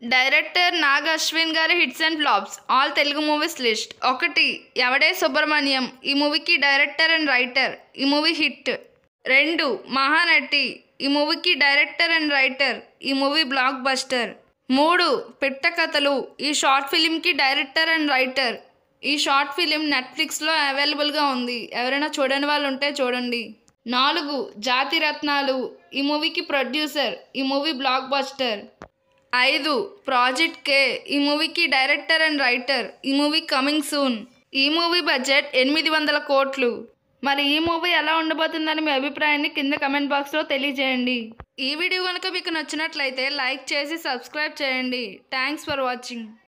director Nag Ashwin గారి hits and flops all Telugu movies list ఒకటి ఎవడే సుబ్రహ్మణ్యం ఈ మూవీకి డైరెక్టర్ అండ్ రైటర్ ఈ మూవీ హిట్ రెండు మహానటి ఈ మూవీకి డైరెక్టర్ అండ్ రైటర్ ఈ మూవీ బ్లాక్ బస్టర్ మూడు పిట్ట కథలు ఈ షార్ట్ ఫిలింకి డైరెక్టర్ అండ్ రైటర్ ఈ షార్ట్ ఫిలిం నెట్ఫ్లిక్స్లో అవైలబుల్గా ఉంది ఎవరైనా చూడని వాళ్ళు ఉంటే చూడండి నాలుగు జాతి రత్నాలు ఈ మూవీకి ప్రొడ్యూసర్ ఈ మూవీ బ్లాక్ బస్టర్ ఐదు ప్రాజెక్ట్ కే ఈ మూవీకి డైరెక్టర్ అండ్ రైటర్ ఈ మూవీ కమింగ్ సూన్ ఈ మూవీ బడ్జెట్ ఎనిమిది వందల కోట్లు మరి ఈ మూవీ ఎలా ఉండబోతుందని మీ అభిప్రాయాన్ని కింద కమెంట్ బాక్స్లో తెలియజేయండి ఈ వీడియో కనుక మీకు నచ్చినట్లయితే లైక్ చేసి సబ్స్క్రైబ్ చేయండి థ్యాంక్స్ ఫర్ వాచింగ్